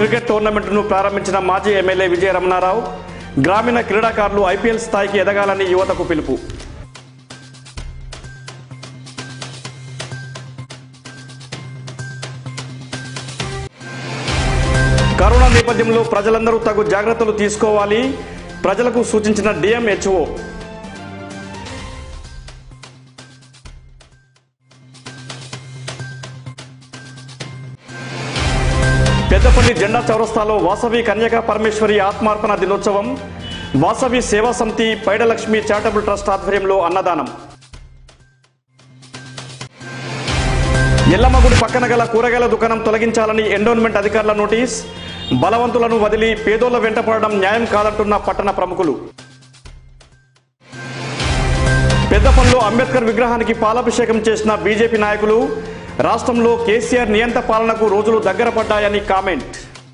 cricket టోర్నమెంట్ను ప్రారంభించిన మాజీ MLA విజయ రమణారావు గ్రామీణ క్రీడాకారులు ఐపీఎల్ స్థాయికి ఎదగాలని యువతకు పిలుపు కరోనా నేపథ్యంలో ప్రజలందరూ తగు జాగ్రత్తలు తీసుకోవాలి ప్రజలకు సూచించిన డిఎంహెచ్ఓ పెద్దపల్లి జెండా చౌరస్తాలో వాసవి కన్యకా పరమేశ్వరి ఆత్మార్పణ దినోత్సవం వాసవి సేవా సమితి పైడలక్ష్మి చారిటబుల్ ట్రస్ట్ ఆధ్వర్యంలో అన్నదానం ఎల్లమ్మగుడి పక్కన గల కూరగాయల దుకాణం తొలగించాలని ఎండోన్మెంట్ అధికారుల నోటీస్ బలవంతులను వదిలి పేదోళ్ల వెంట పడడం న్యాయం కాదంటున్న పట్టణ ప్రముఖులు పెద్దపల్లిలో అంబేద్కర్ విగ్రహానికి పాలాభిషేకం చేసిన బీజేపీ నాయకులు రాష్ట్రంలో కేసీఆర్ నియంత పాలనకు రోజులు దగ్గర పడ్డాయని కామెంట్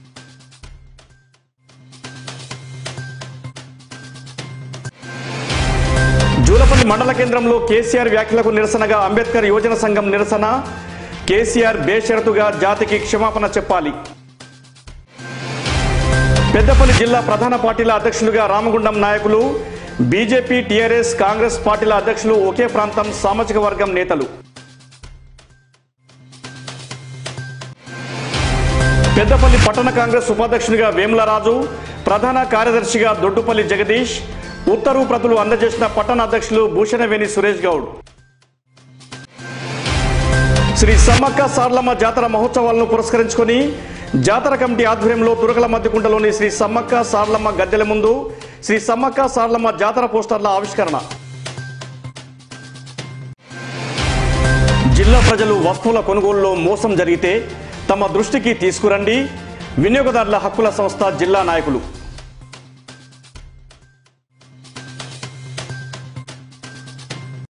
జూలపల్లి మండల కేంద్రంలో కేసీఆర్ వ్యాఖ్యలకు నిరసనగా అంబేద్కర్ యువజన సంఘం నిరసన కేసీఆర్ బేషరతుగా జాతికి క్షమాపణ చెప్పాలి పెద్దపల్లి జిల్లా ప్రధాన పార్టీల అధ్యక్షులుగా రామగుండం నాయకులు బీజేపీ టీఆర్ఎస్ కాంగ్రెస్ పార్టీల అధ్యక్షులు ఒకే ప్రాంతం సామాజిక వర్గం నేతలు పెద్దపల్లి పట్టణ కాంగ్రెస్ ఉపాధ్యక్షునిగా వేములరాజు ప్రధాన కార్యదర్శిగా దొడ్డుపల్లి జగదీష్ ఉత్తర్వు ప్రతులు అందజేసిన పట్టణ అధ్యక్షులు భూషణవేణి సురేష్ గౌడ్ శ్రీ సమ్మక్క సార్లమ్మ జాతర మహోత్సవాలను పురస్కరించుకొని జాతర కమిటీ ఆధ్వర్యంలో తురకల మధ్యకుంటలోని శ్రీ సమ్మక్క సార్లమ్మ గద్దెల ముందు శ్రీ సమ్మక్క సార్లమ్మ జాతర పోస్టర్ల ఆవిష్కరణ జిల్లా ప్రజలు వస్తువుల కొనుగోలులో మోసం జరిగితే తమ దృష్టికి తీసుకురండి వినియోగదారుల హక్కుల సంస్థ జిల్లా నాయకులు